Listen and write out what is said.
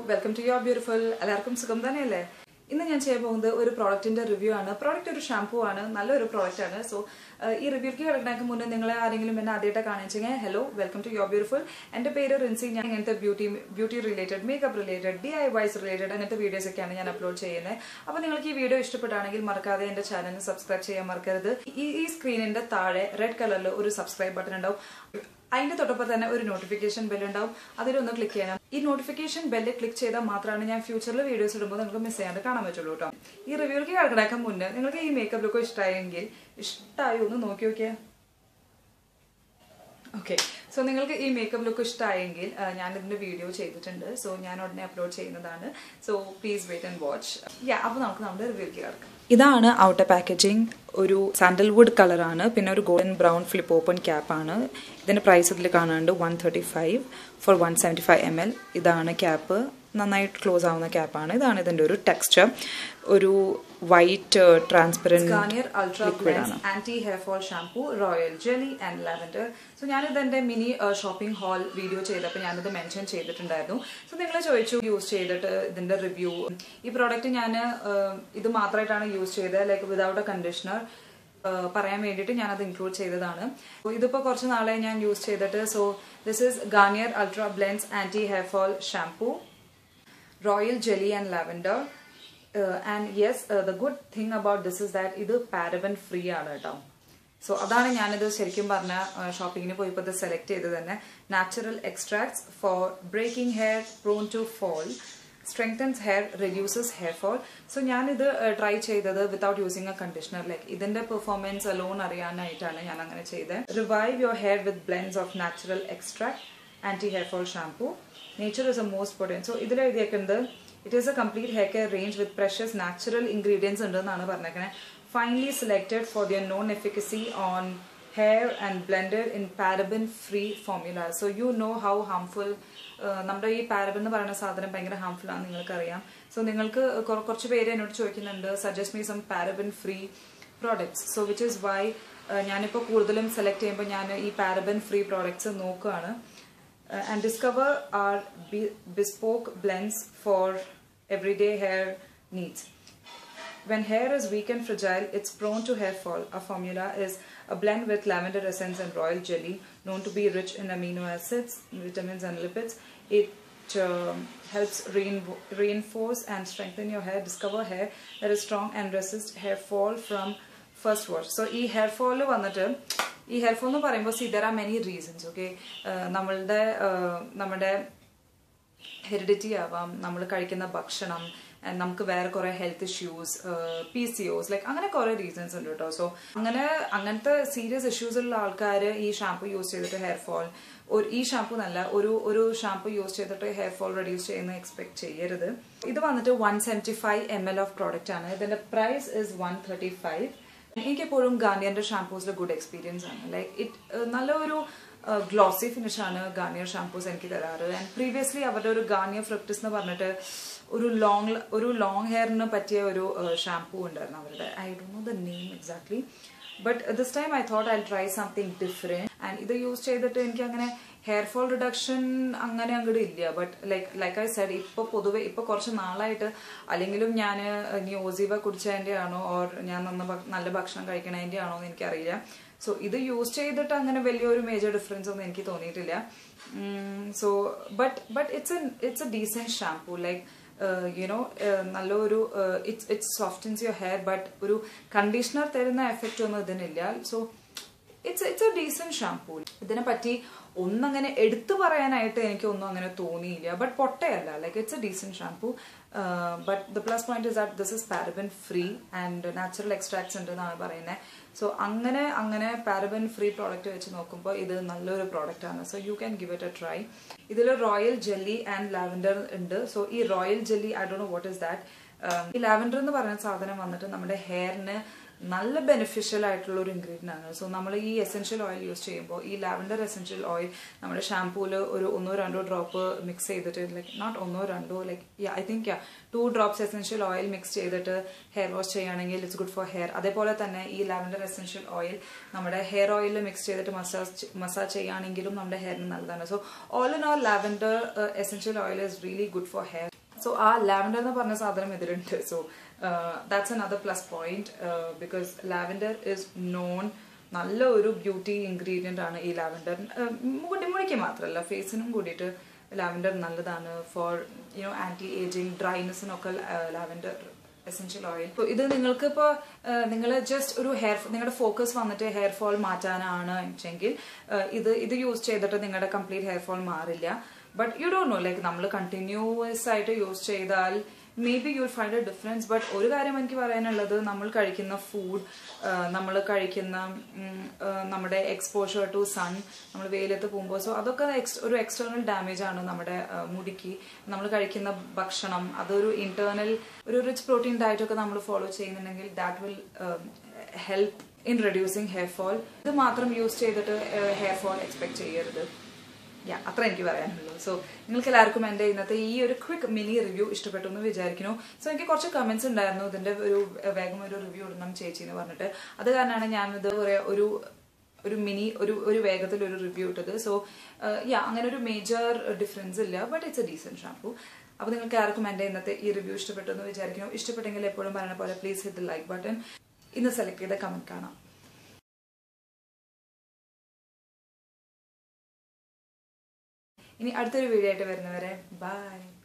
Welcome to your beautiful എല്ലാവർക്കും സുഖം തന്നെയല്ലേ ഇന്ന് ഞാൻ ചെയ്യാൻ പോകുന്നത് ഒരു പ്രോഡക്റ്റിന്റെ റിവ്യൂ ആണ് പ്രോഡക്റ്റ് ഒരു ഷാംപൂ ആണ് നല്ലൊരു പ്രോഡക്റ്റ് ആണ് സോ ഈ റിവ്യൂക്ക് കിടക്കുന്നതിന് മുന്നേ നിങ്ങളെ ആരെങ്കിലും എന്നെ ആദ്യമായിട്ട് കാണിച്ചെങ്കിൽ hello welcome to your beautiful എന്റെ പേര് റിൻസി ഞാൻ ഇങ്ങനത്തെ beauty beauty related makeup related D I Ys related അങ്ങനത്തെ വീഡിയോസ് ഒക്കെയാണ് ഞാൻ അപ്ലോഡ് ചെയ്യുന്നത് അപ്പോൾ നിങ്ങൾക്ക് ഈ വീഡിയോ ഇഷ്ടപ്പെട്ടാണെങ്കിൽ മറക്കാതെ എന്റെ ചാനൽ സബ്സ്ക്രൈബ് ചെയ്യാൻ മറക്കരുത് ഈ ഈ സ്ക്രീനിന്റെ താഴെ റെഡ് കളറിൽ ഒരു സബ്സ്ക്രൈബ് ബട്ടൺ ഉണ്ടാവും അതിന്റെ തൊട്ടൊപ്പം തന്നെ ഒരു നോട്ടിഫിക്കേഷൻ ബെൽ ഉണ്ടാവും അതിലൊന്ന് ക്ലിക്ക് ചെയ്യണം ഈ നോട്ടിഫിക്കേഷൻ ബെല്ല് ക്ലിക്ക് ചെയ്താൽ മാത്രമാണ് ഞാൻ ഫ്യൂച്ചറിൽ വീഡിയോസ് ഇടുമ്പോൾ നിങ്ങൾക്ക് മിസ് ചെയ്യാണ്ട് കാണാൻ പറ്റുള്ളൂ കേട്ടോ ഈ റിവ്യൂലേക്ക് കിടക്കാൻ മുന്നേ നിങ്ങൾക്ക് ഈ മേക്കപ്പ് ലുക്ക് ഇഷ്ടമായെങ്കിൽ ഇഷ്ടമായി ഒന്ന് നോക്കി നോക്കിയാ ഓക്കെ സോ നിങ്ങൾക്ക് ഈ മേക്കപ്പ് ലുക്ക് ഇഷ്ടമായെങ്കിൽ ഞാൻ ഇതിന്റെ വീഡിയോ ചെയ്തിട്ടുണ്ട് സോ ഞാൻ ഉടനെ അപ്ലോഡ് ചെയ്യുന്നതാണ് so please wait and watch ya അപ്പോൾ നമുക്ക് നമ്മുടെ റിവ്യൂക്ക് കിടക്കാം ഇതാണ് ഔട്ടർ പാക്കേജിങ് ഒരു സാൻഡൽവുഡ് കളറാണ് പിന്നെ ഒരു ഗോൾഡൻ ബ്രൗൺ ഫ്ലിപ്പ് ഓപ്പൺ ക്യാപ്പാണ് ഇതിന്റെ പ്രൈസ് ഇതിൽ കാണാണ്ട് one thirty five four one seventy five M L ഇതാണ് ക്യാപ്പ് നന്നായിട്ട് ക്ലോസ് ആവുന്ന ക്യാപ്പാണ് ഇതാണ് ഇതിന്റെ ഒരു ടെക്സ്ചർ ഒരു white transparent Garnier ultra blends anti hair fall shampoo royal jelly and lavender so ഞാനിത് എന്റെ മിനി ഷോപ്പിംഗ് ഹാൾ വീഡിയോ ചെയ്തപ്പോൾ ഞാനിത് മെൻഷൻ ചെയ്തിട്ടുണ്ടായിരുന്നു സോ നിങ്ങൾ ചോദിച്ചു യൂസ് ചെയ്തിട്ട് ഇതിന്റെ റിവ്യൂ ഈ പ്രോഡക്റ്റ് ഞാൻ ഇത് മാത്രമായിട്ടാണ് യൂസ് ചെയ്തത് ലൈക്ക് വിതൗട്ട് എ കണ്ടീഷണർ പറയാൻ വേണ്ടിയിട്ട് ഞാനത് ഇൻക്ലൂഡ് ചെയ്തതാണ് ഇതിപ്പോൾ കുറച്ച് നാളെ ഞാൻ യൂസ് ചെയ്തിട്ട് so this is Garnier ultra blends anti hair fall shampoo royal jelly and lavender and yes the good thing about this is that ഇത് പാരബൻ ഫ്രീ ആണ് കേട്ടോ സോ അതാണ് ഞാനിത് ശരിക്കും പറഞ്ഞ ഷോപ്പിങ്ങിന് പോയപ്പോൾ ഇത് സെലക്ട് ചെയ്തത് തന്നെ natural extracts for breaking hair prone to fall strengthens hair reduces hair fall so ഞാനിത് ട്രൈ ചെയ്തത് without using a conditioner like ഇതിന്റെ പെർഫോമൻസ് അലോൺ അറിയാനായിട്ടാണ് ഞാൻ അങ്ങനെ ചെയ്തത് revive your hair with blends of natural extract anti hair fall shampoo nature is a most potent so ഇതിൽ എഴുതിയേക്കുന്നത് it is a complete hair care range with precious natural ingredients ഉണ്ടെന്നാണ് പറഞ്ഞേക്കുന്നത് finally selected for their non efficacy on hair and blended in paraben free formula so you know how harmful നമ്മുടെ ഈ paraben എന്ന് പറയുന്ന സാധനം ഭയങ്കര harmful ആണ് നിങ്ങൾക്കറിയാം സോ നിങ്ങൾക്ക് കുറച്ച് പേര് എന്നോട് ചോദിക്കുന്നുണ്ട് suggest me some paraben free products so which is why ഞാനിപ്പോൾ കൂടുതലും സെലക്ട് ചെയ്യുമ്പോൾ ഞാൻ ഈ പാരബിൻ ഫ്രീ പ്രോഡക്ട്സ് നോക്കുകയാണ് uh, and discover our be- bespoke blends for everyday hair needs. When hair is weak and fragile, it's prone to hair fall. Our formula is a blend with lavender essence and royal jelly, known to be rich in amino acids, vitamins, and lipids. It um, helps rein- reinforce and strengthen your hair. Discover hair that is strong and resist hair fall from first wash. So, ഈ hair fall വന്നിട്ട് ഈ hair fall എന്ന് പറയുമ്പോൾ see there are many reasons okay നമ്മളുടെ നമ്മുടെ heredity ആവാം നമ്മൾ കഴിക്കുന്ന ഭക്ഷണം and നമുക്ക് വേറെ കുറെ health issues P C OS like അങ്ങനെ കുറെ റീസൺസ് ഉണ്ട് കേട്ടോ സോ അങ്ങനെ അങ്ങനത്തെ സീരിയസ് ഇഷ്യൂസ് ഉള്ള ആൾക്കാർ ഈ ഷാംപൂ യൂസ് ചെയ്തിട്ട് ഹെയർ ഫോൾ ഒരു ഈ ഷാംപൂ നല്ല ഒരു ഒരു ഷാംപൂ യൂസ് ചെയ്തിട്ട് ഹെയർ ഫോൾ റെഡ്യൂസ് ചെയ്യുന്ന എക്സ്പെക്ട് ചെയ്യരുത് ഇത് വന്നിട്ട് one seventy five M L of product ആണ് ഇതിന്റെ price is one thirty five എനിക്കെപ്പോഴും ഗാർണിയറിന്റെ ഷാംപൂസിൽ ഗുഡ് എക്സ്പീരിയൻസ് ആണ് ലൈക്ക് ഇറ്റ് നല്ലൊരു ഗ്ലോസി ഫിനിഷ് ആണ് ഗാർണിയർ ഷാംപൂസ് എനിക്ക് തരാറ് ആൻഡ് പ്രീവിയസ്ലി അവരുടെ ഒരു ഗാർണിയർ ഫ്ലിപ്റ്റിസ് എന്ന് പറഞ്ഞിട്ട് ഒരു ലോങ് ഒരു ലോങ് ഹെയറിന് പറ്റിയ ഒരു ഷാംപൂ ഉണ്ടായിരുന്നു അവരുടെ ഐ ഡോ know the name exactly but this time I thought I try something different and ഇത് യൂസ് ചെയ്തിട്ട് എനിക്ക് അങ്ങനെ ഹെയർ ഫോൾ റിഡക്ഷൻ അങ്ങനെ അങ്ങോട്ട് ഇല്ല but like like I said ഇപ്പൊ പൊതുവെ ഇപ്പൊ കുറച്ച് നാളായിട്ട് അല്ലെങ്കിലും ഞാൻ ഇനി ഓസീവ കുടിച്ചതിന്റെ ആണോ ഓർ ഞാൻ നന്ന നല്ല ഭക്ഷണം കഴിക്കണതിന്റെ ആണോ എന്ന് എനിക്കറിയില്ല സോ ഇത് യൂസ് ചെയ്തിട്ട് അങ്ങനെ വലിയൊരു മേജർ ഡിഫറൻസ് ഒന്നും എനിക്ക് തോന്നിയിട്ടില്ല so but but it's a it's a decent shampoo like you know നല്ലൊരു it's it's softens your hair but ഒരു കണ്ടീഷണർ തരുന്ന എഫക്റ്റ് ഒന്നും ഇതിനില്ല so it's it's a decent shampoo ഇതിനെ പറ്റി ഒന്നങ്ങനെ എടുത്തു പറയാനായിട്ട് എനിക്കൊന്നും അങ്ങനെ തോന്നിയില്ല ബട്ട് പൊട്ടയല്ല like it's a decent shampoo but the plus point is that this is paraben free and natural extracts ഉണ്ട് എന്നാണ് പറയുന്നത് സോ അങ്ങനെ അങ്ങനെ പാരബൻ ഫ്രീ പ്രോഡക്റ്റ് വെച്ച് നോക്കുമ്പോൾ ഇത് നല്ലൊരു പ്രോഡക്റ്റ് ആണ് so you can give it a try ഇതിൽ റോയൽ ജെല്ലി ആൻഡ് ലാവൻഡർ ഉണ്ട് സോ ഈ റോയൽ ജെല്ലി ഐ ഡോ നോ വാട്ട് ഇസ് ദാറ്റ് ഈ ലാവൻഡർ എന്ന് പറയുന്ന സാധനം വന്നിട്ട് നമ്മുടെ ഹെയറിന് നല്ല ബെനിഫിഷ്യൽ ആയിട്ടുള്ള ഒരു ഇൻഗ്രീഡിയൻ്റ് ആണ് സോ നമ്മൾ ഈ എസെൻഷ്യൽ ഓയിൽ യൂസ് ചെയ്യുമ്പോൾ ഈ ലാവൻഡർ എസെൻഷ്യൽ ഓയിൽ നമ്മുടെ ഷാംപൂല് ഒരു ഒന്നോ രണ്ടോ ഡ്രോപ്പ് മിക്സ് ചെയ്തിട്ട് ലൈക്ക് നോട്ട് ഒന്നോ രണ്ടോ like I think ya two drops essential oil mix ചെയ്തിട്ട് ഹെയർ വാഷ് ചെയ്യുകയാണെങ്കിൽ ഇറ്റ്സ് ഗുഡ് ഫോർ ഹെയർ അതേപോലെ തന്നെ ഈ ലാവൻഡർ എസെൻഷ്യൽ ഓയിൽ നമ്മുടെ ഹെയർ ഓയിലിൽ മിക്സ് ചെയ്തിട്ട് മസാജ് മസാജ് ചെയ്യുകയാണെങ്കിലും നമ്മുടെ ഹെയറിന് നല്ലതാണ് so all in all lavender essential oil is really good for hair so ആ ലാവൻഡർ എന്ന് പറഞ്ഞ സാധനം ഇതിലുണ്ട് so that's another plus point because lavender is known നല്ല ഒരു ബ്യൂട്ടി ഇൻഗ്രീഡിയൻ്റ് ആണ് ഈ ലാവൻഡർ മുടിമുടിക്ക് മാത്രമല്ല ഫേസിനും കൂടിയിട്ട് ലാവൻഡർ നല്ലതാണ് ഫോർ യുനോ ആൻറ്റി ഏജിങ് ഡ്രൈനെസ്സിനൊക്കെ ലാവൻഡർ എസെൻഷ്യൽ ഓയിൽ ഇത് നിങ്ങൾക്ക് ഇപ്പോൾ നിങ്ങൾ ജസ്റ്റ് ഒരു ഹെയർ നിങ്ങളുടെ ഫോക്കസ് വന്നിട്ട് ഹെയർ ഫോൾ മാറ്റാനാണ് വെച്ചെങ്കിൽ ഇത് ഇത് യൂസ് ചെയ്തിട്ട് നിങ്ങളുടെ കംപ്ലീറ്റ് ഹെയർ ഫോൾ മാറില്ല but you don't know like നമ്മൾ കണ്ടിന്യൂസ് ആയിട്ട് യൂസ് ചെയ്താൽ may be you find a difference but ഒരു കാര്യം എനിക്ക് പറയാനുള്ളത് നമ്മൾ കഴിക്കുന്ന ഫുഡ് നമ്മൾ കഴിക്കുന്ന നമ്മുടെ എക്സ്പോഷർ ടു സൺ നമ്മൾ വെയിലത്ത് പോകുമ്പോൾ സോ അതൊക്കെ ഒരു എക്സ്റ്റേണൽ ഡാമേജ് ആണ് നമ്മുടെ മുടിക്ക് നമ്മൾ കഴിക്കുന്ന ഭക്ഷണം അതൊരു ഇന്റേണൽ ഒരു റിച്ച് പ്രോട്ടീൻ ഡയറ്റ് ഒക്കെ നമ്മൾ ഫോളോ ചെയ്യുന്നുണ്ടെങ്കിൽ that will help in reducing hair fall ഇത് മാത്രം യൂസ് ചെയ്തിട്ട് ഹെയർ ഫോൾ എക്സ്പെക്ട് ചെയ്യരുത് യാ അത്ര എനിക്ക് പറയാനുള്ളൂ സോ നിങ്ങൾക്ക് എല്ലാവർക്കും എൻ്റെ ഇന്നത്തെ ഈ ഒരു ക്വിക്ക് മിനി റിവ്യൂ ഇഷ്ടപ്പെട്ടു എന്ന് വിചാരിക്കുന്നു സോ എനിക്ക് കുറച്ച് കമന്റ്സ് ഉണ്ടായിരുന്നു ഇതിന്റെ ഒരു വേഗം ഒരു റിവ്യൂ ഇടണം ചേച്ചി എന്ന് പറഞ്ഞിട്ട് അത് കാരണമാണ് ഞാൻ ഇത് പറയാ ഒരു ഒരു മിനി ഒരു ഒരു വേഗത്തിൽ ഒരു റിവ്യൂ ഇട്ടത് സോ യാ അങ്ങനെ ഒരു മേജർ ഡിഫറൻസ് ഇല്ല but it's a decent shampoo അപ്പോൾ നിങ്ങൾക്ക് ആർക്കും എൻ്റെ ഇന്നത്തെ ഈ റിവ്യൂ ഇഷ്ടപ്പെട്ടു എന്ന് വിചാരിക്കുന്നു ഇഷ്ടപ്പെട്ടെങ്കിൽ എപ്പോഴും പറയുന്ന പോലെ please hit the like button ഇന്ന് സെലക്ട് ചെയ്ത കമന്റ് കാണാം ഇനി അടുത്തൊരു വീഡിയോ ആയിട്ട് വരുന്നവരെ ബൈ